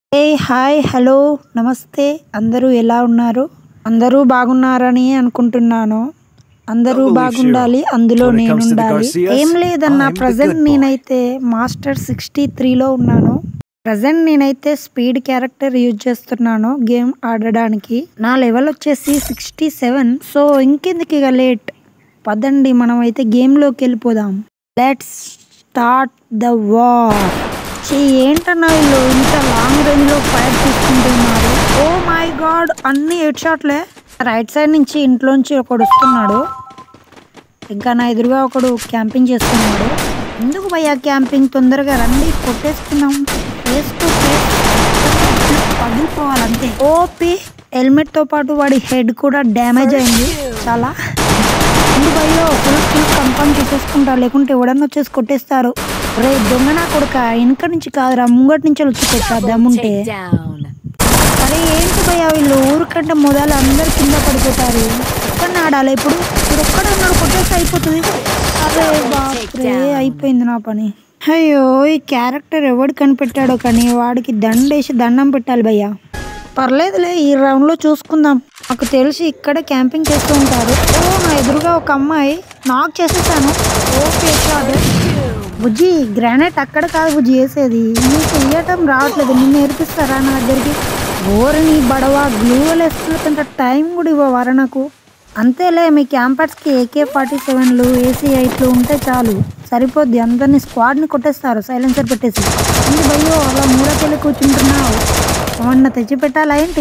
ఏ hi hello నమస్తే అందరూ ఎలా ఉన్నారు అందరూ బాగున్నారని అనుకుంటున్నాను అందరూ Holy బాగుండాలి shit. అందులో When it నేను comes to the ఉండాలి Garcias, ఏం లేదన్న I'm the present good boy. నేనైతే మాస్టర్ సిక్స్టీ త్రీలో ఉన్నాను ప్రజెంట్ నేనైతే స్పీడ్ క్యారెక్టర్ యూజ్ చేస్తున్నాను గేమ్ ఆడడానికి నా లెవెల్ వచ్చేసి సిక్స్టీ సెవెన్ సో ఇంకెందుకు ఇక లేట్ పదండి మనం అయితే గేమ్లోకి వెళ్ళిపోదాం లెట్స్ స్టార్ట్ ద వార్ చీ ఏంటన్నా వీళ్ళు ఇంత లాంగ్ రేంజ్ లో ఫైర్ తీసుకుంటున్నారు ఓ మై గాడ్ అన్ని హెడ్ షాట్లే రైట్ సైడ్ నుంచి ఇంట్లోంచి ఒకడు వస్తున్నాడు ఇంకా నా ఎదురుగా ఒకడు క్యాంపింగ్ చేస్తున్నాడు ఎందుకు భయ్యా క్యాంపింగ్ తొందరగా రండి కొట్టేసుకున్నాం ఫేస్ టు ఫేస్ పగిలిపోవాలంతే ఓపి హెల్మెట్ తో పాటు వాడి హెడ్ కూడా డ్యామేజ్ అయింది చాలా ముందు భయ్యో ఫుల్ ఫుల్ కంపౌండ్ చేసేసుకుంటా లేకుంటే ఎవడన్నా వచ్చేసి కొట్టేస్తారు రే దొంగ నా కొడుక వెనక నుంచి కాదురా ముంగటి నుంచి వచ్చి కొట్టా దమ్ముంటే down. అరే ఏంటి భయ్యా వీళ్ళు ఊరికంటే మొదలు అందరు కింద పడిపోతారు ఎక్కడ ఆడాలి ఇప్పుడు ఇప్పుడు ఒక్కడే ఉన్నాడు కొట్టేస్తే అయిపోతుంది అరే బాప్రే అయిపోయింది నా పని అయ్యో ఈ క్యారెక్టర్ ఎవడు కనిపెట్టాడో కానీ వాడికి దండేసి దండం పెట్టాలి భయ్యా పర్లేదులే ఈ రౌండ్లో చూసుకుందాం నాకు తెలిసి ఇక్కడే క్యాంపింగ్ చేస్తూ ఉంటారు ఓ నా ఎదురుగా ఒక అమ్మాయి నాక్ చేసేసాను ఓకే కాదు బుజ్జి గ్రానైట్ అక్కడ కాదు బుజ్జి వేసేది నీకు ఇయ్యటం రావట్లేదు నిన్ను నేర్పిస్తారా నా దగ్గరికి ఓరిని బడవ గ్లూవల్ వేస్తున్నంత టైం కూడా ఇవ్వవారా నాకు అంతేలే మీ క్యాంపర్స్కి ఏకే ఫార్టీ సెవెన్లు ఏసీ ఎయిట్లు ఉంటే చాలు సరిపోద్ది అందరినీ స్క్వాడ్ని కొట్టేస్తారు సైలెన్సర్ పెట్టేసి ఏంటి భయ్యో అలా మూడకెళ్ళి కూర్చుంటున్నావు ఏమన్నా తెచ్చి పెట్టాలా ఏంటి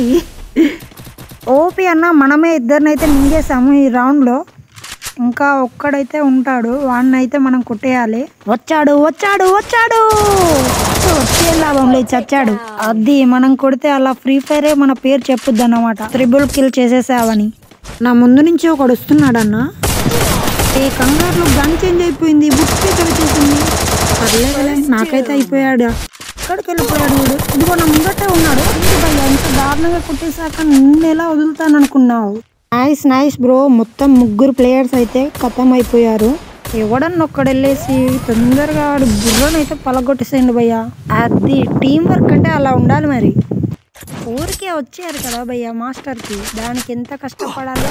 ఓపి అన్న మనమే ఇద్దరినైతే మింగేసాము ఈ రౌండ్లో ఇంకా ఒక్కడైతే ఉంటాడు వాడిని అయితే మనం కొట్టేయాలి వచ్చాడు వచ్చాడు వచ్చాడు వచ్చే లాభం లేదు చచ్చాడు అది మనం కొడితే అలా ఫ్రీ ఫైరే మన పేరు చెప్పుద్ది అన్నమాట త్రిబుల్ కిల్ చేసేసావని నా ముందు నుంచి ఒకడు వస్తున్నాడు అన్న ఏ కంగారులో గన్ చేంజ్ అయిపోయింది బుక్ స్పీకర్ వచ్చేసింది పర్లేదులే నాకైతే అయిపోయాడు ఎక్కడికి వెళ్ళిపోయాడు వీడు ఇదిగో నా ముంగటే ఉన్నాడు ఏంటి భయ్యా ఇంత దారుణంగా కొట్టేశాక నిన్ను ఎలా వదులుతాను అనుకున్నావు నైస్ నైస్ బ్రో మొత్తం ముగ్గురు ప్లేయర్స్ అయితే ఖతం అయిపోయారు ఎవడన్నా ఒక్కడు వెళ్ళేసి తొందరగా వాడు బుర్రనైతే పలగొట్టేసేయండి భయ్యా అది టీం వర్క్ అంటే అలా ఉండాలి మరి ఊరికే వచ్చారు కదా భయ్య మాస్టర్కి దానికి ఎంత కష్టపడాలో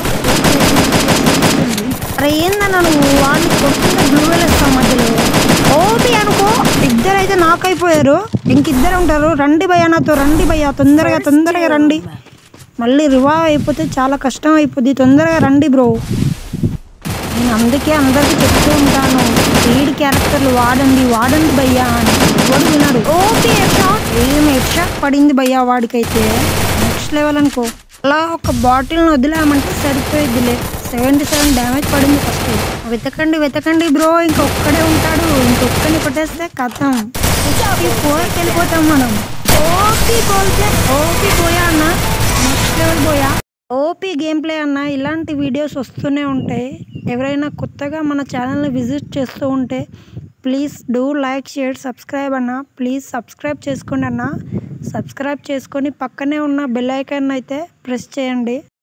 అరే ఏందన్నా నువ్వు వాడిని కొట్టుకుంటే బ్లూ వేస్తాం మధ్యలో ఓపి అనుకో ఇద్దరైతే నాక్ అయిపోయారు ఇంకిద్దరు ఉంటారు రండి భయ్య నాతో రండి భయ్య తొందరగా తొందరగా రండి మళ్ళీ రివావ్ అయిపోతే చాలా కష్టం అయిపోద్ది తొందరగా రండి బ్రో నేను అందుకే అందరికీ చెప్తూ ఉంటాను లీడ్ క్యారెక్టర్లు వాడండి వాడండి భయ్యా అని ఎవడు వినడు ఓపి షాట్ ఏం హెడ్ షాట్ పడింది భయ్యా వాడికైతే నెక్స్ట్ లెవెల్ అనుకో అలా ఒక బాటిల్ని వదిలామంటే సరిపోయిద్దిలే సెవెంటీ సెవెన్ డ్యామేజ్ పడింది ఫస్ట్ వెతకండి వెతకండి బ్రో ఇంకొక్కడే ఉంటాడు ఇంకొక్కడిని కొట్టేస్తే కథం ఫోర్కి వెళ్ళిపోతాం మనం ఓపి కోల్తే ఓపి పోయా అన్న నెక్స్ట్ లెవెల్ పోయా ఓపీ గేమ్ ప్లే అన్న ఇలాంటి వీడియోస్ వస్తూనే ఉంటాయి ఎవరైనా కొత్తగా మన ఛానల్ని విజిట్ చేస్తూ ఉంటే please do like share subscribe అన్న ప్లీజ్ సబ్స్క్రైబ్ చేసుకోండి అన్న సబ్స్క్రైబ్ చేసుకొని పక్కనే ఉన్న బెల్ ఐకాన్ అయితే ప్రెస్ చేయండి